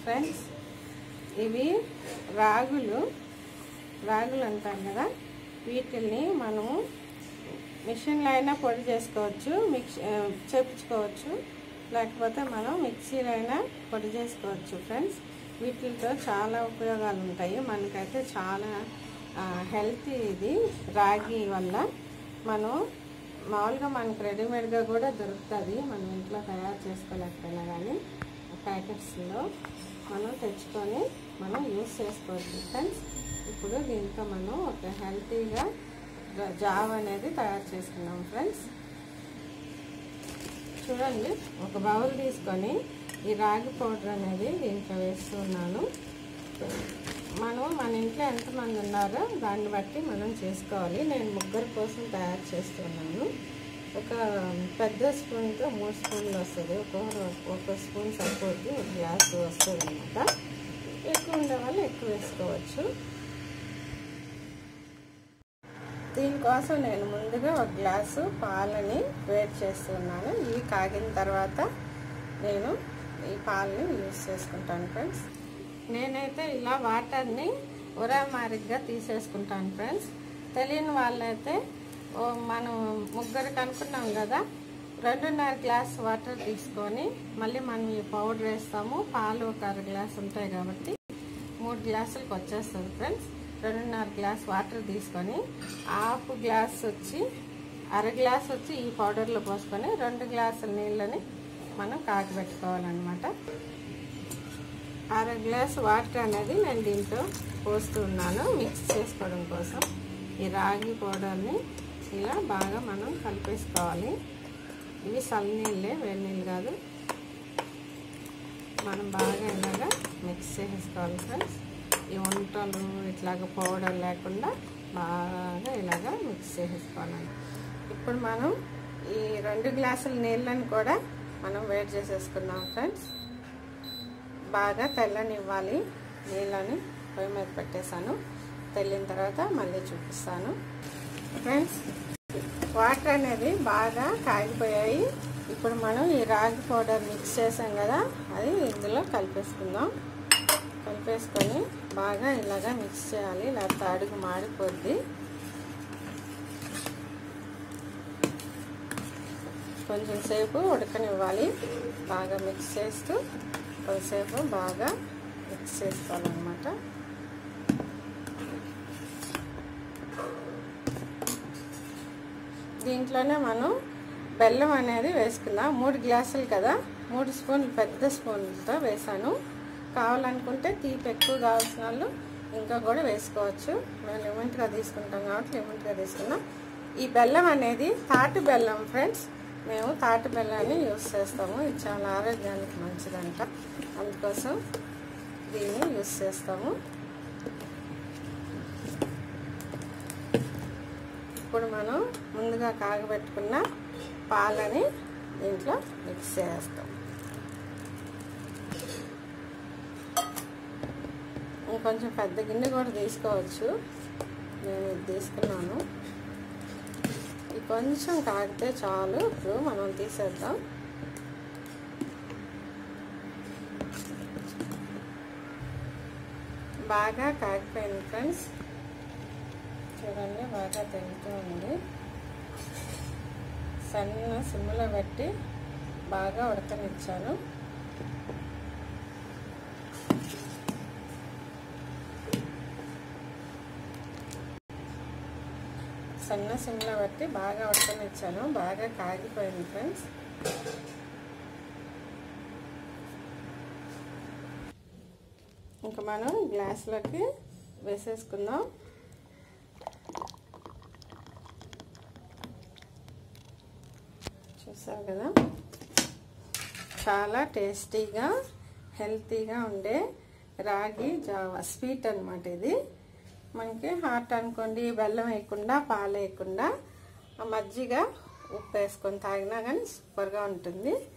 friends ఇవి రాగులు రాగులు అంటాం కదా వీటిల్ని మనము మిషన్లో అయినా పొడి చేసుకోవచ్చు మిక్స్ ఆ, చేపించుకోవచ్చు లేకపోతే మనం మిక్సీలో అయినా పొడి చేసుకోవచ్చు ఫ్రెండ్స్ వీటితో చాలా ఉపయోగాలు ఉంటాయి మనకైతే చాలా హెల్తీ ఇది రాగి వల్ల మనం మామూలుగా మనకు రెడీమేడ్గా కూడా దొరుకుతుంది మనం ఇంట్లో తయారు చేసుకోలేకపోయినా కానీ ప్యాకెట్స్లో మనం తెచ్చుకొని మనం యూస్ చేసుకోవచ్చు ఫ్రెండ్స్ ఇప్పుడు దీంతో మనం ఒక హెల్తీగా జావ్ అనేది తయారు చేసుకున్నాం ఫ్రెండ్స్ చూడండి ఒక బౌల్ తీసుకొని ఈ రాగి పౌడర్ అనేది దీంట్లో వేస్తున్నాను మనం మన ఇంట్లో ఎంతమంది ఉన్నారో దాన్ని బట్టి మనం చేసుకోవాలి నేను ముగ్గురు కోసం తయారు చేస్తున్నాను ఒక పెద్ద స్పూన్తో మూడు స్పూన్లు వస్తుంది ఒక ఒక స్పూన్ సరిపోద్ది ఒక గ్లాస్ వస్తుంది అనమాట ఎక్కువ ఉండే వాళ్ళు ఎక్కువ వేసుకోవచ్చు దీనికోసం నేను ముందుగా ఒక గ్లాసు పాలని వేడి చేస్తున్నాను ఇవి కాగిన తర్వాత నేను ఈ పాలని యూస్ చేసుకుంటాను ఫ్రెండ్స్ నేనైతే ఇలా వాటర్ని ఉరామారిగ్గా తీసేసుకుంటాను ఫ్రెండ్స్ తెలియని వాళ్ళైతే ఓ మనం ముగ్గురికి అనుకున్నాం కదా రెండున్నర గ్లాస్ వాటర్ తీసుకొని మళ్ళీ మనం ఈ పౌడర్ వేస్తాము పాలు ఒక అర గ్లాస్ ఉంటాయి కాబట్టి మూడు గ్లాసులకు వచ్చేస్తుంది ఫ్రెండ్స్ రెండున్నర గ్లాస్ వాటర్ తీసుకొని హాఫ్ గ్లాస్ వచ్చి అర గ్లాస్ వచ్చి ఈ పౌడర్లో పోసుకొని రెండు గ్లాసుల నీళ్ళని మనం కాగబెట్టుకోవాలన్నమాట అర గ్లాస్ వాటర్ అనేది నేను దీంట్లో పోస్తున్నాను మిక్స్ చేసుకోవడం కోసం ఈ రాగి పౌడర్ని ఇలా బాగా మనం కలిపేసుకోవాలి ఇవి చల్లనీళ్ళే వేడి నీళ్ళు కాదు మనం బాగా ఇలాగా మిక్స్ చేసేసుకోవాలి ఫ్రెండ్స్ ఈ వంటలు ఇట్లాగ పౌడర్ లేకుండా బాగా ఇలాగా మిక్స్ చేసేసుకోవాలండి ఇప్పుడు మనం ఈ రెండు గ్లాసుల నీళ్ళని కూడా మనం వేడి చేసేసుకున్నాం ఫ్రెండ్స్ బాగా తెల్లనివ్వాలి నీళ్ళని పొయ్యి మీద పెట్టేశాను తెల్లిన తర్వాత మళ్ళీ చూపిస్తాను ఫ్రెండ్స్ వాటర్ అనేది బాగా కాగిపోయాయి ఇప్పుడు మనం ఈ రాగి పౌడర్ మిక్స్ చేసాం కదా అది ఇందులో కలిపేసుకుందాం కలిపేసుకొని బాగా ఇలాగా మిక్స్ చేయాలి లేకపోతే అడుగు మాడిపోద్ది కొంచెం సేపు ఉడకనివ్వాలి బాగా మిక్స్ చేస్తూ కొంతసేపు బాగా మిక్స్ చేసుకోవాలన్నమాట దీంట్లోనే మనం బెల్లం అనేది వేసుకుందాం మూడు గ్లాసులు కదా మూడు స్పూన్లు పెద్ద స్పూన్లతో వేసాను కావాలనుకుంటే తీపి ఎక్కువ కావాల్సిన వాళ్ళు ఇంకా కూడా వేసుకోవచ్చు మేము లిమిట్గా తీసుకుంటాం కాబట్టి లిమిట్గా తీసుకున్నాం ఈ బెల్లం అనేది తాటి బెల్లం ఫ్రెండ్స్ మేము తాటి బెల్లాన్ని యూస్ చేస్తాము ఇది చాలా ఆరోగ్యానికి మంచిదంట అందుకోసం దీన్ని యూస్ చేస్తాము ఇప్పుడు మనం ముందుగా కాగబెట్టుకున్న పాలని దీంట్లో మిక్స్ చేస్తాం ఇంకొంచెం పెద్ద గిన్నె కూడా తీసుకోవచ్చు నేను ఇది తీసుకున్నాను ఇది కొంచెం కాగితే చాలు ఇప్పుడు మనం తీసేద్దాం బాగా కాగిపోయింది ఫ్రెండ్స్ చూడండి బాగా తెలుతూ ఉంది సన్న సిమ్లో పెట్టి బాగా ఉడకనిచ్చాను సన్న సిమ్లో పెట్టి బాగా ఉడకనిచ్చాను బాగా కాగిపోయింది ఫ్రెండ్స్ ఇంకా మనం గ్లాసులోకి వేసేసుకుందాం చూసారు కదా చాలా టేస్టీగా హెల్తీగా ఉండే రాగి జావా స్వీట్ అనమాట ఇది మనకి హాట్ అనుకోండి బెల్లం వేయకుండా పాలు వేయకుండా మజ్జిగ ఉప్పు వేసుకొని తాగినా కానీ సూపర్గా ఉంటుంది